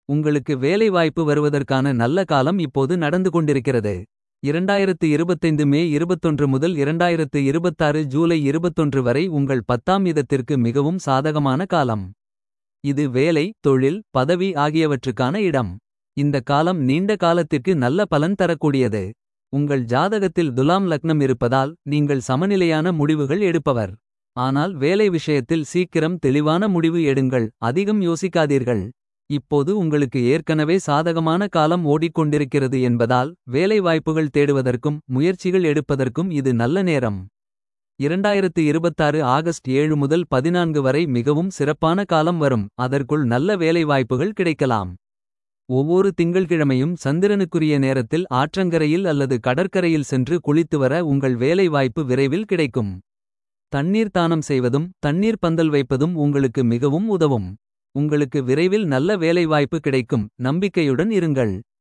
உங்களுக்கு வேலைவாய்ப்பு வருவதற்கான நல்ல காலம் இப்போது நடந்து கொண்டிருக்கிறது. 2025 மே 21 முதல் 2026 ஜூலை 21 வரை உங்கள் பத்தாம் இதத்திற்கு மிகவும் சாதகமான காலம். இது வேலை தொழில் பதவி ஆகியவற்றுக்கான இடம். இந்த காலம் நீண்ட காலத்திற்கு நல்ல பலன் தரக்கூடியது. உங்கள் ஜாதகத்தில் துலாம் லக்னம் இருப்பதால் நீங்கள் சமநிலையான முடிவுகள் எடுப்பவர். ஆனால் வேலை விஷயத்தில் சீக்கிரம் தெளிவான முடிவு எடுங்கள் அதிகம் யோசிக்காதீர்கள். இப்போது உங்களுக்கு ஏற்கனவே சாதகமான காலம் ஓடிக்கொண்டிருக்கிறது என்பதால். வேலை வாய்ப்புகள் தேடுவதற்கும் முயற்சிகள் எடுப்பதற்கும் இது நல்ல நேரம். 2026 ஆகஸ்ட் 7 முதல் 14 வரை மிகவும் சிறப்பான காலம் வரும். அதற்குள் நல்ல வேலைவாய்ப்புகள் கிடைக்கலாம். ஒவ்வொரு திங்கள்கிழமையும் சந்திரனுக்குரிய நேரத்தில் ஆற்றங்கரையில் அல்லது கடற்கரையில் சென்று குளித்து வர உங்கள் வேலை வாய்ப்பு விரைவில் கிடைக்கும். தண்ணீர் தானம் செய்வதும் தண்ணீர் பந்தல் வைப்பதும் உங்களுக்கு மிகவும் உதவும். உங்களுக்கு விரைவில் நல்ல வேலைவாய்ப்பு கிடைக்கும் நம்பிக்கையுடன் இருங்கள்.